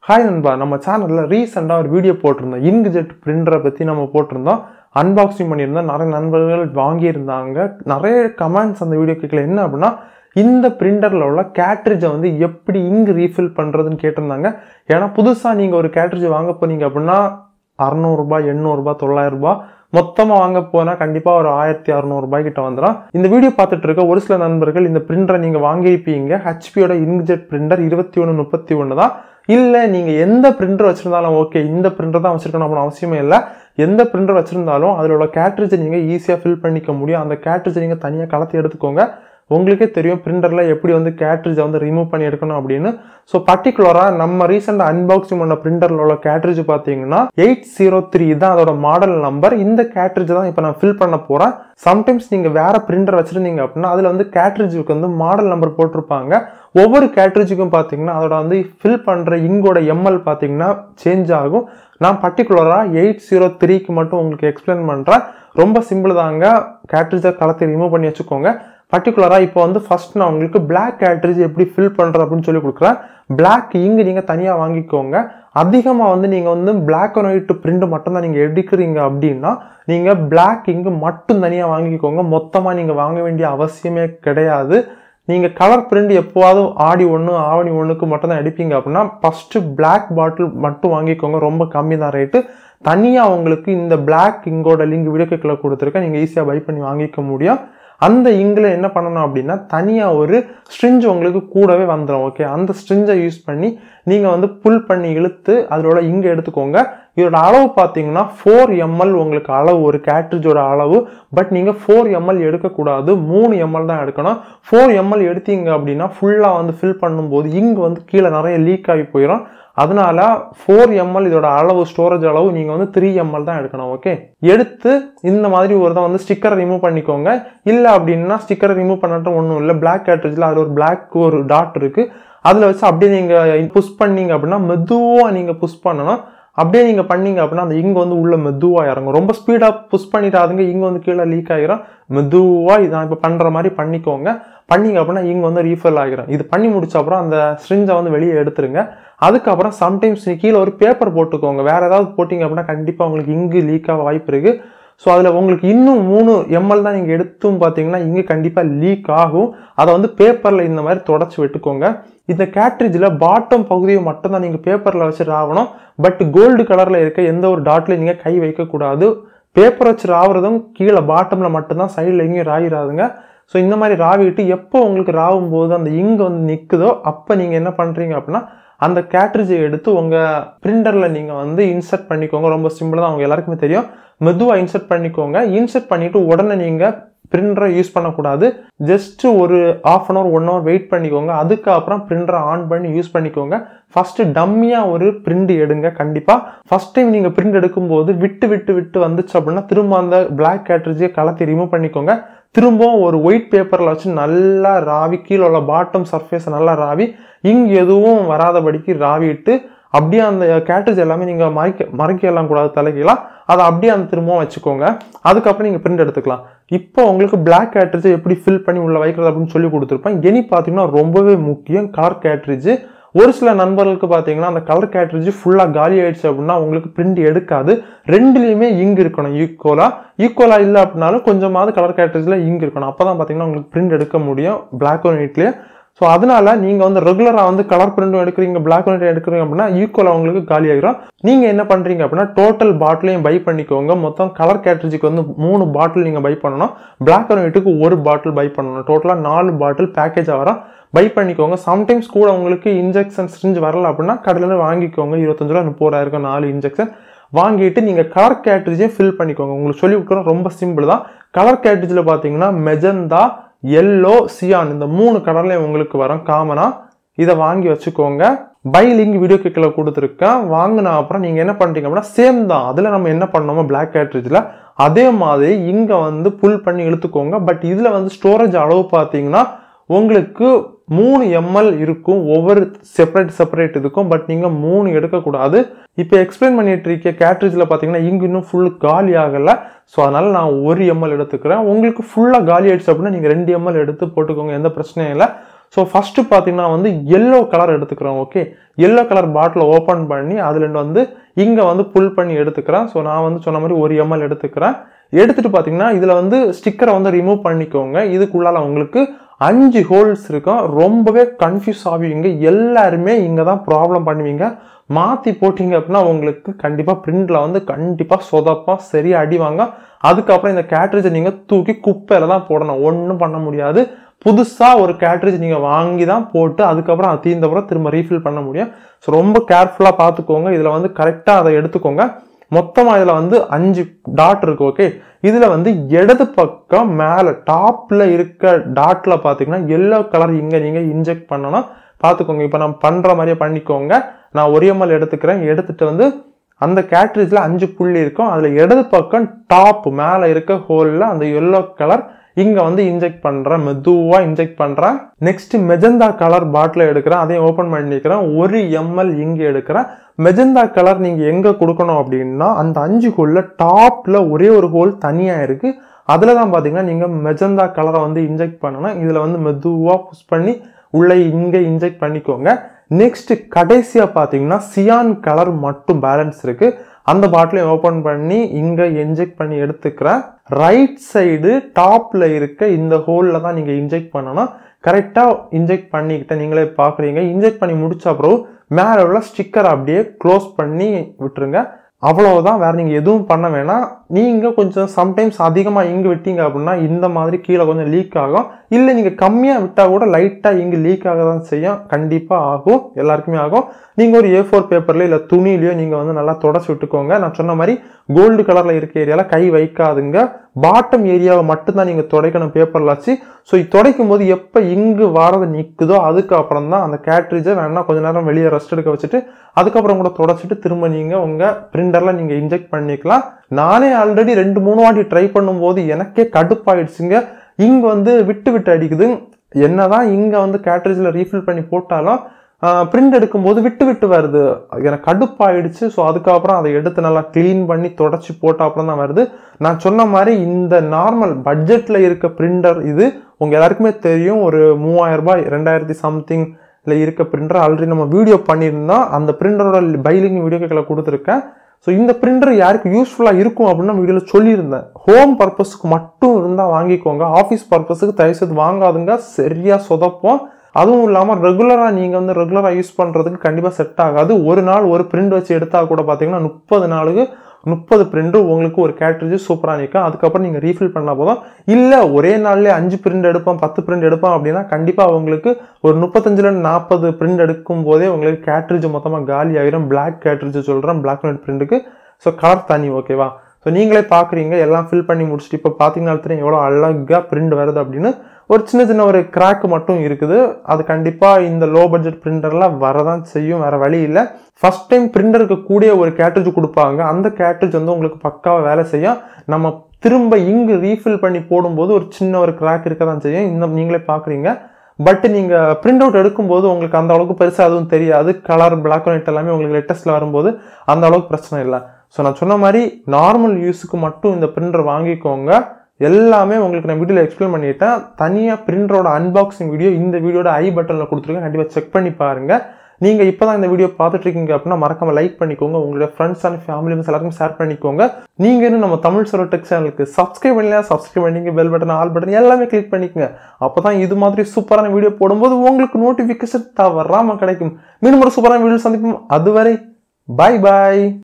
hi நண்பா நம்ம சேனலில் ரீசெண்டாக ஒரு வீடியோ போட்டிருந்தோம் இன்க்ஜெட் பிரிண்டரை பற்றி நம்ம போட்டிருந்தோம் அன்பாக்சிங் பண்ணியிருந்தோம் நிறைய நண்பர்கள் வாங்கியிருந்தாங்க நிறைய கமெண்ட்ஸ் அந்த வீடியோ கேட்கல என்ன அப்படின்னா இந்த பிரிண்டரில் உள்ள கேட்ரிட்ஜை வந்து எப்படி இங்க் ரீஃபில் பண்ணுறதுன்னு கேட்டிருந்தாங்க ஏன்னா புதுசாக நீங்கள் ஒரு கேட்ரிட்ஜ் வாங்க போனீங்க அப்படின்னா அறநூறுபா எண்ணூறுபா தொள்ளாயிரரூபா மொத்தமாக வாங்க போனால் கண்டிப்பாக ஒரு ஆயிரத்தி அறநூறுபாய் கிட்ட வந்துடும் இந்த வீடியோ பார்த்துட்டு இருக்க ஒரு சில நண்பர்கள் இந்த பிரிண்டரை நீங்கள் வாங்கியிருப்பீங்க ஹெச்பியோட இன்க்ஜெட் பிரிண்டர் இருபத்தி ஒன்று முப்பத்தி ஒன்று தான் இல்லை நீங்கள் எந்த பிரிண்டர் வச்சுருந்தாலும் ஓகே இந்த பிரிண்டர் தான் வச்சுருக்கணும் அப்படின்னு அவசியமே இல்லை எந்த பிரிண்டர் வச்சுருந்தாலும் அதில் உள்ள கேட்ரிட்ஜை நீங்கள் ஈஸியாக ஃபில் பண்ணிக்க முடியும் அந்த கேட்ரிட்ஜை நீங்கள் தனியாக கலத்தி எடுத்துக்கோங்க உங்களுக்கே தெரியும் பிரிண்டரில் எப்படி வந்து கேட்ரிட்ஜை வந்து ரிமூவ் பண்ணி எடுக்கணும் அப்படின்னு ஸோ பர்டிகுலராக நம்ம ரீசெண்டாக அன்பாக்சிங் பண்ண பிரிண்டரில் உள்ள கேட்ரிட்ஜ் பார்த்தீங்கன்னா எயிட் ஜீரோ த்ரீ தான் அதோட மாடல் நம்பர் இந்த கேட்ரிட்ஜ் தான் இப்போ நான் ஃபில் பண்ண போகிறேன் சம்டைம்ஸ் நீங்கள் வேற பிரிண்டர் வச்சுருந்தீங்க அப்படின்னா அதில் வந்து கேட்ரிட்ஜுக்கு வந்து மாடல் நம்பர் போட்டிருப்பாங்க ஒவ்வொரு கேட்ரிட்ஜுக்கும் பார்த்தீங்கன்னா அதோட வந்து ஃபில் பண்ணுற இங்கோட எம்எல் பார்த்தீங்கன்னா சேஞ்ச் ஆகும் நான் பர்டிகுலராக எயிட் ஜீரோ த்ரீக்கு மட்டும் உங்களுக்கு எக்ஸ்பிளைன் பண்ணுறேன் ரொம்ப சிம்பிள் தாங்க கேட்ரிட்ஜை கலத்தை ரிமூவ் பண்ணி வச்சுக்கோங்க பர்டிகுலராக இப்போ வந்து ஃபர்ஸ்ட் நான் உங்களுக்கு பிளாக் கேட்ரிட்ஜ் எப்படி ஃபில் பண்ணுறது அப்படின்னு சொல்லி கொடுக்குறேன் பிளாக் இங்கு நீங்கள் தனியாக வாங்கிக்கோங்க அதிகமாக வந்து நீங்கள் வந்து பிளாக் அண்ட் ஒயிட் பிரிண்ட் மட்டும் தான் நீங்கள் எடுக்கிறீங்க அப்படின்னா நீங்கள் பிளாக் இங்கு மட்டும் தனியாக வாங்கிக்கோங்க மொத்தமாக நீங்கள் வாங்க வேண்டிய அவசியமே கிடையாது நீங்கள் கலர் பிரிண்ட் எப்போவாவது ஆடி ஒன்று ஆவணி ஒன்றுக்கு மட்டும் தான் எடுப்பீங்க அப்படின்னா ஃபஸ்ட்டு பிளாக் பாட்டில் மட்டும் வாங்கிக்கோங்க ரொம்ப கம்மி தான் ரேட்டு தனியாக உங்களுக்கு இந்த பிளாக் இங்கோட லிங்க் வீடியோ கேக்கில் கொடுத்துருக்கேன் நீங்கள் ஈஸியாக பை பண்ணி வாங்கிக்க முடியும் அந்த இங்கில் என்ன பண்ணணும் அப்படின்னா தனியாக ஒரு ஸ்ட்ரிஞ்ச் உங்களுக்கு கூடவே வந்துடும் ஓகே அந்த ஸ்ட்ரிஞ்சை யூஸ் பண்ணி நீங்கள் வந்து புல் பண்ணி இழுத்து அதோட இங்கே எடுத்துக்கோங்க இதோட அளவு பார்த்தீங்கன்னா ஃபோர் எம்எல் உங்களுக்கு அளவு ஒரு கேட்ரிஜோட அளவு பட் நீங்கள் ஃபோர் எம்எல் எடுக்கக்கூடாது மூணு எம்எல் தான் எடுக்கணும் ஃபோர் எம்எல் எடுத்தீங்க அப்படின்னா ஃபுல்லாக வந்து ஃபில் பண்ணும்போது இங்கே வந்து கீழே நிறைய லீக் ஆகி போயிடும் அதனால ஃபோர் எம்எல் இதோட அளவு ஸ்டோரேஜ் அளவு நீங்கள் வந்து த்ரீ எம்எல் தான் எடுக்கணும் ஓகே எடுத்து இந்த மாதிரி ஒரு தான் வந்து ஸ்டிக்கரை ரிமூவ் பண்ணிக்கோங்க இல்லை அப்படின்னா ஸ்டிக்கரை ரிமூவ் பண்ணட்டும் ஒன்றும் இல்லை பிளாக் கேட்ரிஜில் அதில் ஒரு பிளாக் ஒரு டாட் இருக்குது அதில் வச்சு அப்படியே நீங்கள் புஷ் பண்ணீங்க அப்படின்னா மெதுவாக நீங்கள் புஷ் பண்ணணும் அப்படியே நீங்கள் பண்ணீங்க அப்படின்னா அந்த இங்கு வந்து உள்ள மெதுவாக இறங்கும் ரொம்ப ஸ்பீடாக புஷ் பண்ணிடாதுங்க இங்கே வந்து கீழே லீக் ஆகிரும் மெதுவாக இதான் இப்போ பண்ணுற மாதிரி பண்ணிக்கோங்க பண்ணீங்க அப்படின்னா இங்கே வந்து ரீஃபில் ஆகிரும் இது பண்ணி முடிச்ச அப்புறம் அந்த ஸ்ட்ரிஞ்சை வந்து வெளியே எடுத்துருங்க அதுக்கப்புறம் சம்டைம்ஸ் கீழே ஒரு பேப்பர் போட்டுக்கோங்க வேறு ஏதாவது போட்டிங்க அப்படின்னா கண்டிப்பாக உங்களுக்கு இங்கு லீக் ஆக வாய்ப்பு இருக்குது ஸோ அதில் உங்களுக்கு இன்னும் மூணு எம்எல் தான் நீங்கள் எடுத்தும் பார்த்தீங்கன்னா இங்கே கண்டிப்பாக லீக் ஆகும் அதை வந்து பேப்பரில் இந்த மாதிரி தொடச்சி விட்டுக்கோங்க இந்த கேட்ரிட்ஜில் பாட்டம் பகுதியை மட்டும் தான் நீங்கள் பேப்பரில் வச்சு ராவணும் பட் கோல்டு கலரில் இருக்க எந்த ஒரு டாட்லையும் நீங்கள் கை வைக்கக்கூடாது பேப்பர் வச்சு ராவுறதும் கீழே பாட்டமில் மட்டும்தான் சைடில் எங்கேயும் ராயிராதுங்க ஸோ இந்த மாதிரி ராவிட்டு எப்போ உங்களுக்கு ராவும் போது அந்த இங்கு வந்து நிற்குதோ அப்போ நீங்கள் என்ன பண்ணுறீங்க அப்படின்னா அந்த கேட்ரிட்ஜை எடுத்து உங்கள் பிரிண்டரில் நீங்கள் வந்து இன்சர்ட் பண்ணிக்கோங்க ரொம்ப சிம்பிளாக தான் அவங்க எல்லாருக்குமே தெரியும் மெதுவாக இன்சர்ட் பண்ணிக்கோங்க இன்சர்ட் பண்ணிவிட்டு உடனே நீங்கள் பிரிண்டரை யூஸ் பண்ணக்கூடாது ஜஸ்ட் ஒரு half an hour one hour wait பண்ணிக்கோங்க அதுக்கப்புறம் பிரிண்டரை ஆன் பண்ணி யூஸ் பண்ணிக்கோங்க ஃபஸ்ட்டு டம்மியாக ஒரு பிரிண்ட் எடுங்க கண்டிப்பாக ஃபஸ்ட் டைம் நீங்கள் பிரிண்ட் எடுக்கும்போது விட்டு விட்டு விட்டு வந்துச்சு அப்படின்னா திரும்ப அந்த பிளாக் கேட்ரிட்ஜை கலத்தி ரிமூவ் பண்ணிக்கோங்க திரும்பவும் ஒரு ஒயிட் பேப்பரில் வச்சு நல்லா ராவி கீழே உள்ள பாட்டம் சர்ஃபேஸை நல்லா ராவி இங்கே எதுவும் வராதபடிக்கு ராவிட்டு அப்படியே அந்த கேட்ரிட்ஜ் எல்லாமே நீங்கள் மறைக்க மறைக்கலாம் கூடாது தலைக்கலாம் அதை அப்படியே அந்த திரும்பவும் வச்சுக்கோங்க அதுக்கப்புறம் நீங்கள் பிரிண்ட் எடுத்துக்கலாம் இப்போ உங்களுக்கு பிளாக் கேட்ரிட்ஜை எப்படி ஃபில் பண்ணி உள்ள வைக்கிறது அப்படின்னு சொல்லி கொடுத்துருப்பேன் இனி பார்த்தீங்கன்னா ரொம்பவே முக்கியம் கலர் கேட்ரிட்ஜ் ஒரு சில நண்பர்களுக்கு பார்த்தீங்கன்னா அந்த கலர் கேட்ரிட்ஜ் ஃபுல்லாக காலி ஆயிடுச்சு அப்படின்னா உங்களுக்கு பிரிண்ட் எடுக்காது ரெண்டுலேயுமே இங்கு இருக்கணும் ஈக்குவலாக ஈக்குவலாக இல்லை அப்படின்னாலும் கொஞ்சமாவது கலர் கேட்ரிட்ஜில் இங்கு இருக்கணும் அப்போ தான் பார்த்தீங்கன்னா உங்களுக்கு பிரிண்ட் எடுக்க முடியும் பிளாக் அண்ட் ஒயிட்லேயே ஸோ அதனால நீங்கள் வந்து ரெகுலராக வந்து கலர் பிரிண்டும் எடுக்கிறீங்க பிளாக் அண்ட் ஒயிட் எடுக்கிறீங்க அப்படின்னா ஈக்குவலாக உங்களுக்கு காலி ஆகிரும் நீங்கள் என்ன பண்ணுறீங்க அப்படின்னா டோட்டல் பாட்டிலையும் பை பண்ணிக்கோங்க மொத்தம் கலர் கேட்ரிஜுக்கு வந்து மூணு பாட்டில் நீங்கள் பை பண்ணணும் பிளாக் அண்ட் ஒயிட்டுக்கு ஒரு பாட்டில் பை பண்ணணும் டோட்டலாக நாலு பாட்டில் பேக்கேஜாக வரும் பை பண்ணிக்கோங்க சம்டைம்ஸ் கூட உங்களுக்கு இன்ஜெக்ஷன் ஸ்ட்ரிஞ்ச் வரல அப்படின்னா கடையில் வாங்கிக்கோங்க இருபத்தஞ்சு ரூபா முப்பது இருக்கும் நாலு இன்ஜெக்ஷன் வாங்கிட்டு நீங்கள் கலர் கேட்ரிஜே ஃபில் பண்ணிக்கோங்க உங்களுக்கு சொல்லி கொடுக்குறோம் ரொம்ப சிம்பிள் தான் கலர் கேட்ரிஜில் பார்த்தீங்கன்னா மெஜந்தா எல்லோ சியான் இந்த மூணு கலர்லையும் உங்களுக்கு வரும் காமனாக இதை வாங்கி வச்சுக்கோங்க பை லிங்க் வீடியோ கிக்கில் கொடுத்துருக்கேன் வாங்கின அப்புறம் நீங்கள் என்ன பண்ணுறீங்க அப்படின்னா சேம் தான் அதில் நம்ம என்ன பண்ணோமோ பிளாக் கேட்ரிஜில் அதே மாதிரி இங்கே வந்து புல் பண்ணி இழுத்துக்கோங்க பட் இதில் வந்து ஸ்டோரேஜ் அளவு பார்த்தீங்கன்னா உங்களுக்கு மூணு எம்எல் இருக்கும் ஒவ்வொரு செப்பரேட் செப்பரேட் இதுக்கும் பட் நீங்கள் மூணு எடுக்கக்கூடாது இப்போ எக்ஸ்பிளைன் பண்ணிட்டு இருக்க கேட்ரிஜில் பார்த்தீங்கன்னா இங்கே இன்னும் ஃபுல் காலி ஆகலை ஸோ அதனால் நான் ஒரு எம்எல் எடுத்துக்கிறேன் உங்களுக்கு ஃபுல்லாக காலி ஆயிடுச்சு அப்படின்னா நீங்கள் ரெண்டு எம்எல் எடுத்து போட்டுக்கோங்க எந்த பிரச்சனையும் இல்லை ஸோ ஃபஸ்ட்டு பார்த்தீங்கன்னா வந்து எல்லோ கலர் எடுத்துக்கிறோம் okay yellow colour bottle open பண்ணி அதில் வந்து இங்கே வந்து புல் பண்ணி எடுத்துக்கிறேன் ஸோ நான் வந்து சொன்ன மாதிரி ஒரு எம்எல் எடுத்துக்கிறேன் எடுத்துட்டு பார்த்தீங்கன்னா இதில் வந்து ஸ்டிக்கரை வந்து ரிமூவ் பண்ணிக்கோங்க இதுக்குள்ளால உங்களுக்கு அஞ்சு ஹோல்ஸ் இருக்கும் ரொம்பவே கன்ஃபியூஸ் ஆகுவீங்க எல்லாருமே இங்கே தான் ப்ராப்ளம் பண்ணுவீங்க மாற்றி போட்டிங்க அப்படின்னா உங்களுக்கு கண்டிப்பாக பிரிண்டில் வந்து கண்டிப்பாக சொதப்பா சரியா அடிவாங்க அதுக்கப்புறம் இந்த கேட்ரேஜை நீங்கள் தூக்கி குப்பையில் தான் போடணும் ஒன்றும் பண்ண முடியாது புதுசாக ஒரு கேட்ரேஜ் நீங்கள் வாங்கி தான் போட்டு அதுக்கப்புறம் அது தீர்ந்தப்புறம் திரும்ப ரீஃபில் பண்ண முடியும் ஸோ ரொம்ப கேர்ஃபுல்லாக பார்த்துக்கோங்க இதில் வந்து கரெக்டாக அதை எடுத்துக்கோங்க மொத்தமாக இதில் வந்து அஞ்சு டாட் இருக்கு ஓகே இதில் வந்து இடது பக்கம் மேலே டாப்பில் இருக்க டாட்டில் பார்த்தீங்கன்னா எல்லோ கலர் இங்கே நீங்கள் இன்ஜெக்ட் பண்ணணும் பார்த்துக்கோங்க இப்போ நான் பண்ணுற மாதிரியே பண்ணிக்கோங்க நான் ஒரு எம்எல் எடுத்துக்கிறேன் எடுத்துட்டு வந்து அந்த கேட்ரேஜில் அஞ்சு புள்ளி இருக்கும் அதில் இடது பக்கம் டாப் மேலே இருக்க ஹோலில் அந்த எல்லோ கலர் இங்கே வந்து இன்ஜெக்ட் பண்ணுறேன் மெதுவாக இன்ஜெக்ட் பண்ணுறேன் நெக்ஸ்ட் மெஜந்தா கலர் பாட்டில் எடுக்கிறேன் அதையும் ஓப்பன் பண்ணிக்கிறேன் ஒரு எம்எல் இங்கே எடுக்கிறேன் மெஜந்தா கலர் நீங்கள் எங்கே கொடுக்கணும் அப்படின்னா அந்த அஞ்சு ஹோலில் டாப்பில் ஒரே ஒரு ஹோல் தனியாக இருக்குது அதில் தான் பார்த்தீங்கன்னா நீங்கள் மெஜந்தா கலரை வந்து இன்ஜெக்ட் பண்ணணும் இதில் வந்து மெதுவாக புஷ் பண்ணி உள்ளே இங்கே இன்ஜெக்ட் பண்ணிக்கோங்க நெக்ஸ்ட் கடைசியாக பார்த்தீங்கன்னா சியான் கலர் மட்டும் பேலன்ஸ் இருக்கு அந்த பாட்டிலையும் ஓப்பன் பண்ணி இங்கே இன்ஜெக்ட் பண்ணி எடுத்துக்கிறேன் ரைட் சைடு டாப்பில் இருக்க இந்த ஹோலில் தான் நீங்கள் இன்ஜெக்ட் பண்ணணும் கரெக்டாக இன்ஜெக்ட் பண்ணிக்கிட்ட நீங்களே பார்க்குறீங்க இன்ஜெக்ட் பண்ணி முடிச்ச அப்புறம் மேலே உள்ள ஸ்டிக்கர் அப்படியே க்ளோஸ் பண்ணி விட்டுருங்க அவ்வளவுதான் வேற நீங்கள் எதுவும் பண்ண வேணாம் நீங்கள் கொஞ்சம் சம்டைம்ஸ் அதிகமாக இங்கு விட்டீங்க அப்படின்னா இந்த மாதிரி கீழே கொஞ்சம் லீக் ஆகும் இல்லை நீங்கள் கம்மியாக விட்டால் கூட லைட்டாக இங்கு லீக் ஆக தான் செய்யும் கண்டிப்பாக ஆகும் எல்லாருக்குமே ஆகும் நீங்கள் ஒரு ஏ ஃபோர் பேப்பர்லையோ இல்லை துணிலையோ நீங்கள் வந்து நல்லா தொடச்சி விட்டுக்கோங்க நான் சொன்ன மாதிரி கோல்டு கலரில் இருக்க ஏரியாவில் கை வைக்காதுங்க பாட்டம் ஏரியாவை மட்டும்தான் நீங்கள் துடைக்கணும் பேப்பரில் வச்சு ஸோ துடைக்கும் போது எப்போ இங்கு வாரது நிற்குதோ அதுக்கப்புறம் தான் அந்த கேட்ரிஜை வேணா கொஞ்ச நேரம் வெளியே ரெஸ்ட் எடுக்க வச்சுட்டு அதுக்கப்புறம் கூட தொடச்சிட்டு திரும்ப நீங்கள் உங்கள் பிரிண்டரில் நீங்கள் இன்ஜெக்ட் பண்ணிக்கலாம் நானே ஆல்ரெடி ரெண்டு மூணு வாட்டி ட்ரை பண்ணும்போது எனக்கே கடுப்பாயிடுச்சுங்க இங்கே வந்து விட்டு விட்டு அடிக்குது என்னதான் இங்கே வந்து கேட்ரேஜில் ரீஃபில் பண்ணி போட்டாலும் பிரிண்ட் எடுக்கும்போது விட்டு விட்டு வருது எனக்கு கடுப்பாயிடுச்சு ஸோ அதுக்கப்புறம் அதை எடுத்து நல்லா க்ளீன் பண்ணி தொடச்சி போட்ட அப்புறம் தான் வருது நான் சொன்ன மாதிரி இந்த நார்மல் பட்ஜெட்டில் இருக்க பிரிண்டர் இது உங்கள் எல்லாருக்குமே தெரியும் ஒரு மூவாயிரம் ரூபாய் ரெண்டாயிரத்தி சம்திங் இல்லை இருக்க பிரிண்டர் ஆல்ரெடி நம்ம வீடியோ பண்ணியிருந்தோம் அந்த பிரிண்டரோட பைலிங் வீடியோக்களை கொடுத்துருக்கேன் ஸோ இந்த பிரிண்டர் யாருக்கு யூஸ்ஃபுல்லாக இருக்கும் அப்படின்னு நான் வீடியோவில் சொல்லியிருந்தேன் ஹோம் பர்பஸ்க்கு மட்டும் இருந்தால் வாங்கிக்கோங்க ஆஃபீஸ் பர்பஸுக்கு தயவுசெய்து வாங்காதுங்க சரியாக சொதப்போம் அதுவும் இல்லாமல் ரெகுலராக நீங்கள் வந்து ரெகுலராக யூஸ் பண்ணுறதுக்கு கண்டிப்பாக செட் ஆகாது ஒரு நாள் ஒரு பிரிண்ட் வச்சு எடுத்தால் கூட பார்த்தீங்கன்னா முப்பது நாளுக்கு முப்பது பிரிண்ட் உங்களுக்கு ஒரு கேட்ரேஜ் சூப்பராக நிற்கும் அதுக்கப்புறம் நீங்கள் ரீஃபில் பண்ணால் போதும் இல்லை ஒரே நாள்லேயே அஞ்சு பிரிண்ட் எடுப்போம் பத்து பிரிண்ட் எடுப்போம் அப்படின்னா கண்டிப்பாக உங்களுக்கு ஒரு முப்பத்தஞ்சில் நாற்பது பிரிண்ட் எடுக்கும் போதே உங்களுக்கு கேட்ரேஜ் மொத்தமாக காலி ஆகிரும் பிளாக் கேட்ரேஜ் சொல்கிறேன் பிளாக் அண்ட் பிரிண்ட்டுக்கு ஸோ கலர் தனி ஓகேவா ஸோ நீங்களே பார்க்குறீங்க எல்லாம் ஃபில் பண்ணி முடிச்சுட்டு இப்போ பார்த்தீங்கன்னா தெரியும் எவ்வளோ அழகாக பிரிண்ட் வருது அப்படின்னு ஒரு சின்ன சின்ன ஒரு கிராக் மட்டும் இருக்குது அது கண்டிப்பாக இந்த லோ பட்ஜெட் பிரிண்டரில் வரதான் செய்யும் வேறு வழி இல்லை ஃபஸ்ட் டைம் பிரிண்டருக்கு கூடிய ஒரு கேட்ரேஜ் கொடுப்பாங்க அந்த கேட்ரேஜ் வந்து உங்களுக்கு பக்காவாக வேலை செய்யும் நம்ம திரும்ப இங்கு ரீஃபில் பண்ணி போடும்போது ஒரு சின்ன ஒரு கிராக் இருக்க தான் செய்யும் இந்த நீங்களே பார்க்குறீங்க பட் நீங்கள் பிரிண்ட் அவுட் எடுக்கும்போது உங்களுக்கு அந்த அளவுக்கு பெருசாக எதுவும் தெரியாது கலர் பிளாக் அண்ட் ஒயிட் எல்லாமே உங்களுக்கு லேட்டஸ்ட்டில் வரும்போது அந்த அளவுக்கு பிரச்சனை இல்லை ஸோ நான் சொன்ன மாதிரி நார்மல் யூஸுக்கு மட்டும் இந்த பிரிண்டர் வாங்கிக்கோங்க எல்லாமே உங்களுக்கு நான் வீடியோவில் எக்ஸ்பிளைன் பண்ணிட்டேன் தனியாக பிரிண்டரோட அன்பாக்சிங் வீடியோ இந்த வீடியோட ஐ பட்டனில் கொடுத்துருக்கேன் கண்டிப்பாக செக் பண்ணி பாருங்கள் நீங்கள் இப்போ தான் இந்த வீடியோ பார்த்துட்டு இருக்கீங்க அப்படின்னா மறக்காம லைக் பண்ணிக்கோங்க உங்களுடைய ஃப்ரெண்ட்ஸ் அண்ட் ஃபேமிலி மெம்பர்ஸ் எல்லாருக்கும் ஷேர் பண்ணிக்கோங்க நீங்கள் இன்னும் நம்ம தமிழ் சரோ டெக் சேனலுக்கு சப்ஸ்கிரைப் பண்ணலாம் சப்ஸ்கிரைப் பண்ணிங்க பெல் பட்டன் ஆல் பட்டன் எல்லாமே கிளிக் பண்ணிக்கங்க அப்போ தான் இது மாதிரி சூப்பரான வீடியோ போடும்போது உங்களுக்கு நோட்டிஃபிகேஷன் தவறாமல் கிடைக்கும் மீண்டும் ஒரு சூப்பரான வீடியோ சந்திப்போம் அதுவரை பாய் பாய்